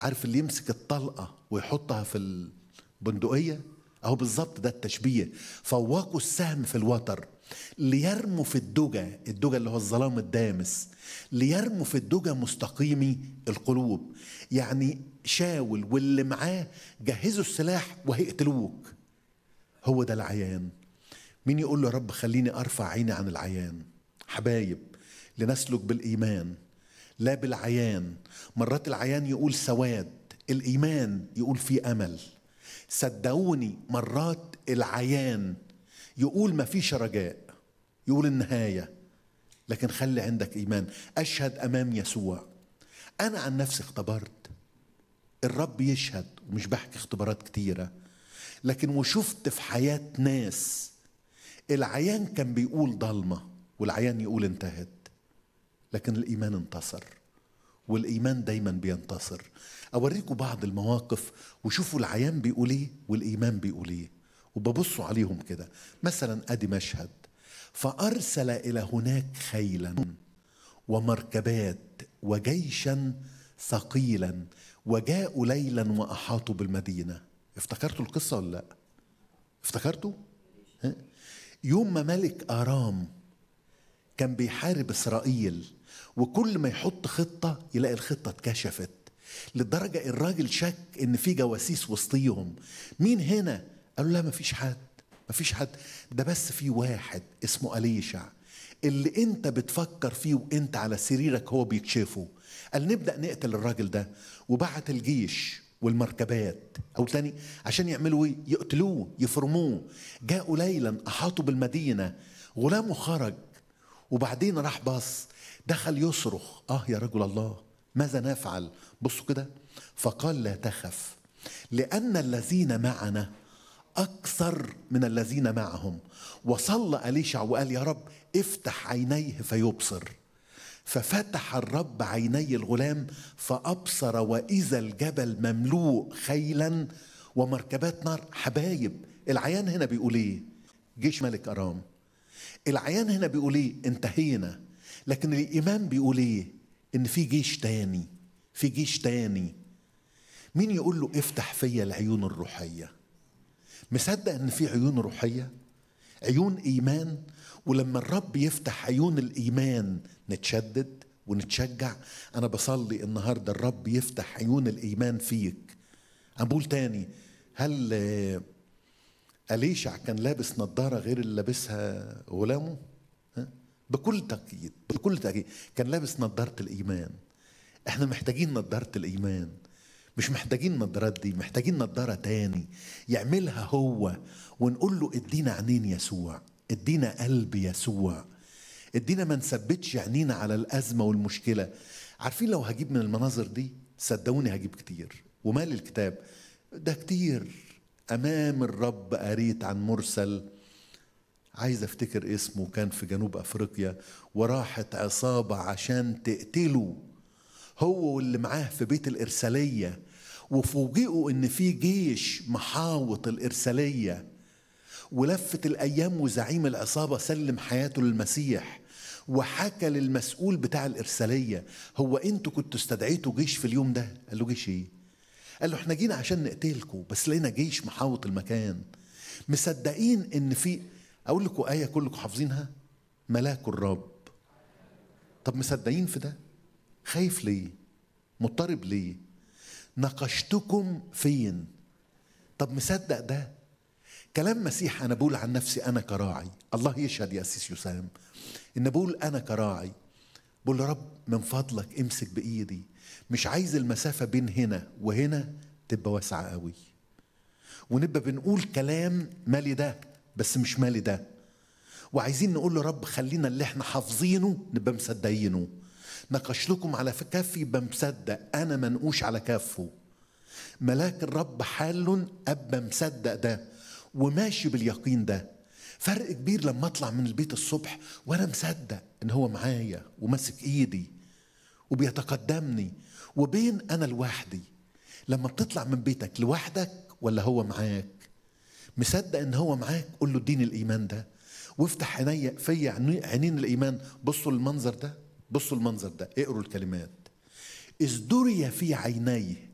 عارف اللي يمسك الطلقة ويحطها في البندقية أهو بالظبط ده التشبيه فوقوا السهم في الوتر ليرموا في الدجى الدجى اللي هو الظلام الدامس ليرموا في الدجى مستقيمي القلوب يعني شاول واللي معاه جهزوا السلاح وهيقتلوك هو ده العيان مين يقول له يا رب خليني ارفع عيني عن العيان حبايب لنسلك بالايمان لا بالعيان مرات العيان يقول سواد الايمان يقول في امل صدقوني مرات العيان يقول ما فيش رجاء يقول النهايه لكن خلي عندك ايمان اشهد امام يسوع انا عن نفسي اختبرت الرب يشهد ومش بحكي اختبارات كتيره لكن وشفت في حياه ناس العيان كان بيقول ضلمه والعيان يقول انتهت لكن الايمان انتصر والايمان دايما بينتصر اوريكم بعض المواقف وشوفوا العيان بيقول ايه والايمان بيقول ايه وببصوا عليهم كده مثلا ادي مشهد فارسل الى هناك خيلا ومركبات وجيشا ثقيلا وجاءوا ليلا واحاطوا بالمدينه افتكرتوا القصه ولا لا افتكرتوا ها؟ يوم ما ملك ارام كان بيحارب اسرائيل وكل ما يحط خطه يلاقي الخطه اتكشفت لدرجه الراجل شك ان في جواسيس وسطيهم مين هنا قالوا لا مفيش حد مفيش حد ده بس في واحد اسمه أليشع اللي انت بتفكر فيه وانت على سريرك هو بيكشفه قال نبدأ نقتل الراجل ده وبعت الجيش والمركبات او تاني عشان يعملوا ايه يقتلوه يفرموه جاءوا ليلا احاطوا بالمدينه غلامه خرج وبعدين راح بص دخل يصرخ اه يا رجل الله ماذا نفعل بصوا كده فقال لا تخف لان الذين معنا اكثر من الذين معهم وصلى اليشع وقال يا رب افتح عينيه فيبصر ففتح الرب عيني الغلام فابصر واذا الجبل مملوء خيلا ومركبات نار حبايب العيان هنا بيقول ايه جيش ملك ارام العيان هنا بيقول ايه انتهينا لكن الايمان بيقول ايه ان في جيش تاني في جيش تاني مين يقول له افتح فيا العيون الروحيه مصدق ان في عيون روحيه عيون ايمان ولما الرب يفتح عيون الايمان نتشدد ونتشجع انا بصلي النهارده الرب يفتح عيون الايمان فيك انا بقول تاني هل أليشع كان لابس نظارة غير اللي لابسها غلامه؟ ها؟ بكل تأكيد بكل تأكيد كان لابس نظارة الإيمان احنا محتاجين نظارة الإيمان مش محتاجين النظارات دي محتاجين نظارة تاني يعملها هو ونقول له ادينا عينين يسوع ادينا قلب يسوع ادينا ما نثبتش عينينا على الأزمة والمشكلة عارفين لو هجيب من المناظر دي صدقوني هجيب كتير ومال الكتاب ده كتير أمام الرب قريت عن مرسل عايز افتكر اسمه كان في جنوب افريقيا وراحت عصابه عشان تقتله هو واللي معاه في بيت الارساليه وفوجئوا ان في جيش محاوط الارساليه ولفت الايام وزعيم العصابه سلم حياته للمسيح وحكى للمسؤول بتاع الارساليه هو انتوا كنتوا استدعيتوا جيش في اليوم ده قال له جيش ايه قال له احنا جينا عشان نقتلكم بس لقينا جيش محاوط المكان مصدقين ان في اقول لكم ايه كلكم حافظينها ملاك الرب طب مصدقين في ده خايف ليه مضطرب ليه ناقشتكم فين طب مصدق ده كلام مسيح انا بقول عن نفسي انا كراعي الله يشهد يا اسيس يسام ان بقول انا كراعي بقول يا رب من فضلك امسك بايدي مش عايز المسافه بين هنا وهنا تبقى واسعه قوي ونبقى بنقول كلام مالي ده بس مش مالي ده وعايزين نقول له رب خلينا اللي احنا حافظينه نبقى مصدقينه نقش لكم على كفي يبقى مصدق انا منقوش على كفه ملاك الرب حال ابقى مصدق ده وماشي باليقين ده فرق كبير لما اطلع من البيت الصبح وانا مصدق ان هو معايا وماسك ايدي وبيتقدمني وبين انا لوحدي لما بتطلع من بيتك لوحدك ولا هو معاك مصدق ان هو معاك قول له اديني الايمان ده وافتح عينيا فيا عينين الايمان بصوا المنظر ده بصوا المنظر ده اقروا الكلمات إذ دري في عينيه